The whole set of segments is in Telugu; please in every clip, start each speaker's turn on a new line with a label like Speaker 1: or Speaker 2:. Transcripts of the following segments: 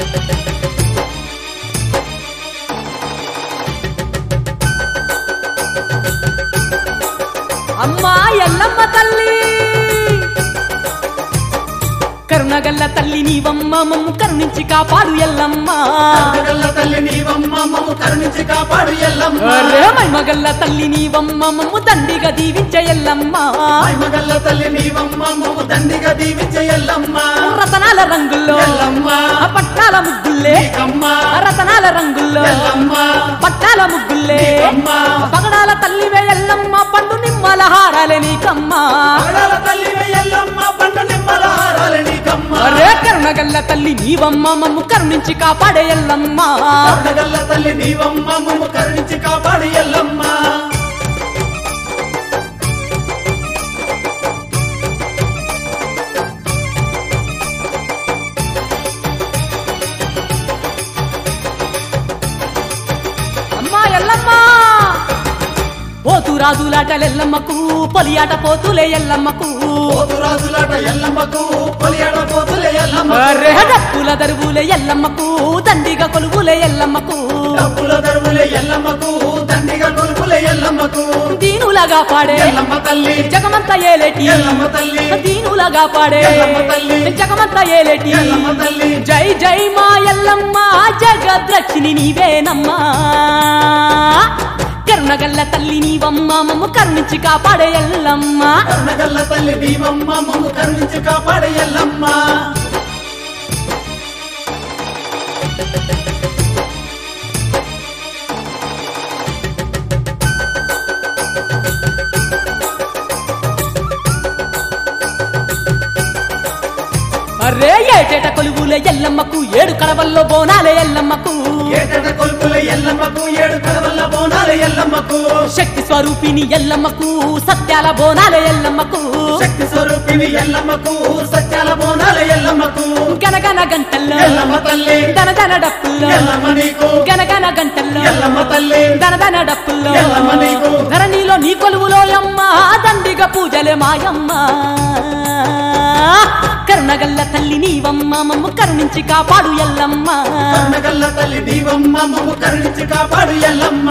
Speaker 1: అమ్మా ఎల్లమ్మ తల్లి కరుణగల్ల తల్లి నీవమ్మ మమ్ము కరుణించి కాపాడు ఎల్లమ్మ
Speaker 2: కనకల్ల తల్లి నీవమ్మ మమ్ము కరుణించి కాపాడు ఎల్లమ్మ
Speaker 1: అరే మైమగల్ల తల్లి నీవమ్మ మమ్ము దండిగా దీవించే ఎల్లమ్మ
Speaker 2: మగల్ల తల్లి నీవమ్మ మమ్ము దండిగా దీవించే ఎల్లమ్మ
Speaker 1: రతనాల రంగుల్లో
Speaker 2: ఎల్లమ్మ
Speaker 1: ఆ పట్టాల ముగ్గుల్లే
Speaker 2: నీకమ్మ
Speaker 1: ఆ రతనాల రంగుల్లో
Speaker 2: ఎల్లమ్మ
Speaker 1: పట్టాల ముగ్గుల్లే
Speaker 2: నీకమ్మ
Speaker 1: పగడాల తల్లివే ఎల్లమ్మ పండు నిమ్మల హారాలే నీకమ్మ
Speaker 2: పగడాల తల్లివే ఎల్లమ్మ పండు నిమ్మల హారాలే నీకమ్మ
Speaker 1: అరే కరుణగల్ల తల్లి నీవమ్మ మమ్ము కరుణించి కాపాడే ఎల్లమ్మ
Speaker 2: కనకల్ల తల్లి నీవమ్మ మమ్ము కరుణించి కాపాడు ఎల్లమ్మ
Speaker 1: అమ్మా ఎల్లమ్మ పోతు రాజులాటలు ఎల్లమ్మకు పొలియాట పోతులే ఎల్లమ్మకు
Speaker 2: పోతురాజులాట ఎల్లమ్మకు పొలియాడ పోతులే ఎల్లమ్మ
Speaker 1: అరే డప్పుల దరువులే ఎల్లమ్మకు దండిగా కొలువులే ఎల్లమ్మకు
Speaker 2: డబ్బుల దరువులే ఎల్లమ్మకు దండిగా కొలుపులే ఎల్లమ్మకు
Speaker 1: దీనులగా పాడే
Speaker 2: ఎల్లమ్మ తల్లి
Speaker 1: జగమంత ఏలేటి
Speaker 2: ఎల్లమ్మ తల్లి
Speaker 1: దీనులగా పాడే
Speaker 2: ఎల్లమ్మ తల్లి.
Speaker 1: జగమంత ఏలేటి
Speaker 2: ఎల్లమ్మ తల్లి
Speaker 1: జై జై మా ఎల్లమ్మ జగద్రక్షిణి నీవేనమ్మా కరుణగల్ల తల్లి నీవమ్మ మమ్ము కరుణించి కాపాడే ఎల్లమ్మ
Speaker 2: కర్ణగల్ల తల్లి దీవమ్మ మమ్ము కరుణించి కాపాడే ఎల్లమ్మ
Speaker 1: అరే ఏటేట కొలువులే ఎల్లమ్మకు ఏడు కడవల్లో బోనాలే ఎల్లమ్మకు
Speaker 2: ఏటట కొలుపుల ఎల్లమ్మకు ఏడు కడవల్ల బోనాల ఎల్లమ్మకు
Speaker 1: శక్తి స్వరూపిణి ఎల్లమ్మకు సత్యాల బోనాలే ఎల్లమ్మకు
Speaker 2: శక్తి స్వరూపిణి ఎల్లమ్మకు సత్యాల బోనాల ఎల్లమ్మకు
Speaker 1: గనగన గంటల్లో
Speaker 2: ఎల్లమ్మ తల్లి
Speaker 1: దనదన డప్పుల్లో
Speaker 2: ఎల్లమ్మ నీకు
Speaker 1: గనగన గంటల్లో
Speaker 2: ఎల్లమ్మ తల్లి
Speaker 1: దనదన డప్పుల్లో
Speaker 2: ఎల్లమ్మ నీకు.
Speaker 1: ధరణిలో నీ కొలువులో అమ్మ దండిగా పూజలే మాయమ్మ కరుణగల్ల తల్లి నీవమ్మ మమ్ము కరుణించి కాపాడు ఎల్లమ్మ
Speaker 2: కర్ణగల్ల తల్లి దీవమ్మ మమ్ము కరుణించి కాపాడు ఎల్లమ్మ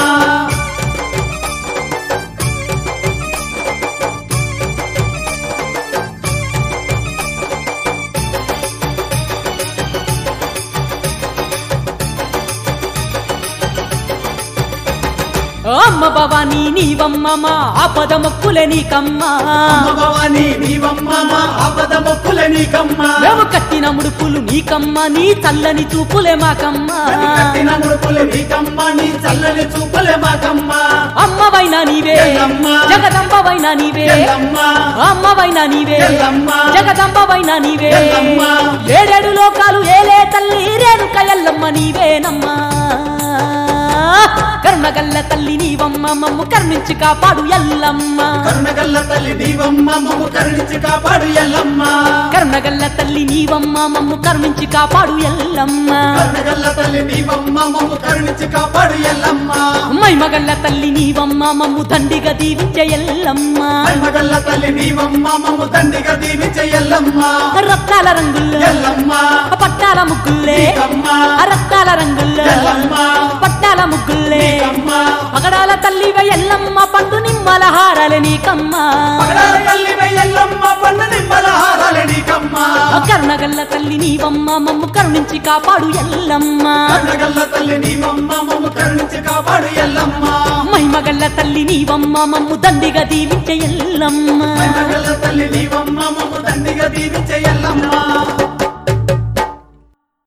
Speaker 1: అమ్మ భవానీ నీవమ్మ మా ఆపద మొక్కులే నీకమ్మ
Speaker 2: అమ్మ భవాని దీవమ్మ మా ఆపద మొక్కుల నీకమ్మ
Speaker 1: మేము కట్టిన ముడుపులు నీకమ్మ నీ చల్లని చూపులే మాకమ్మ
Speaker 2: అది కట్టిన ముడుపులు నీకమ్మ నీ చల్లని చూపులే మాకమ్మ
Speaker 1: అమ్మవైనా నీవే
Speaker 2: ఎల్లమ్మ.
Speaker 1: జగదంబవైనా నీవే
Speaker 2: ఎల్లమ్మ
Speaker 1: అమ్మవైనా నీవే
Speaker 2: ఎల్లమ్మ.
Speaker 1: జగదంబవైనా నీవే
Speaker 2: ఎల్లమ్మ.
Speaker 1: ఏడేడు లోకాలు ఏలే తల్లి రేణుక ఎల్లమ్మ నీవేనమ్మా కరుణగల్ల తల్లి నీవమ్మ మమ్ము కరుణించి కాపాడు ఎల్లమ్మ
Speaker 2: కరుణగల్ల తల్లి దీవమ్మ మమ్ము కరుణించి కాపాడు ఎల్లమ్మ
Speaker 1: కరుణగల్ల తల్లి నీవమ్మ మమ్ము కరుణించి కాపాడు ఎల్లమ్మ
Speaker 2: కరుణగల్ల తల్లి దీవమ్మ మమ్ము కరుణించి కాపాడు ఎల్లమ్మ
Speaker 1: మైమగల్ల తల్లి నీవమ్మ మమ్ము దండిగా దీవించే ఎల్లమ్మ
Speaker 2: మగల్ల తల్లి దీవమ్మ మమ్ము దండిగా దీవించే ఎల్లమ్మ
Speaker 1: రత్నాల రంగుల్లో
Speaker 2: ఎల్లమ్మ
Speaker 1: పట్టాల ముగ్గుల్లే
Speaker 2: నీకమ్మ
Speaker 1: రత్నాల రంగుల్లో
Speaker 2: ఎల్లమ్మ
Speaker 1: పట్టాల ముగ్గుల్లే
Speaker 2: నీకమ్మ
Speaker 1: పగడాల తల్లివ ఎల్లమ్మ పండు నిమ్మల హారాలే నీకమ్మ
Speaker 2: పగడాల తల్లివే ఎల్లమ్మ పండు నిమ్మల హారాలే నీకమ్మ
Speaker 1: కరుణగల్ల తల్లి నీవమ్మ మమ్ము కరుణించి కాపాడు ఎల్లమ్మ
Speaker 2: కరుణగల్ల తల్లి దీవమ్మ మమ్ము కరుణించి కాపాడు ఎల్లమ్మ
Speaker 1: మైమగల్ల తల్లి నీవమ్మ మమ్ము దండిగా దీవించే ఎల్లమ్మ
Speaker 2: మగల్ల తల్లి దీవమ్మ మమ్ము దండిగా దీవించే ఎల్లమ్మ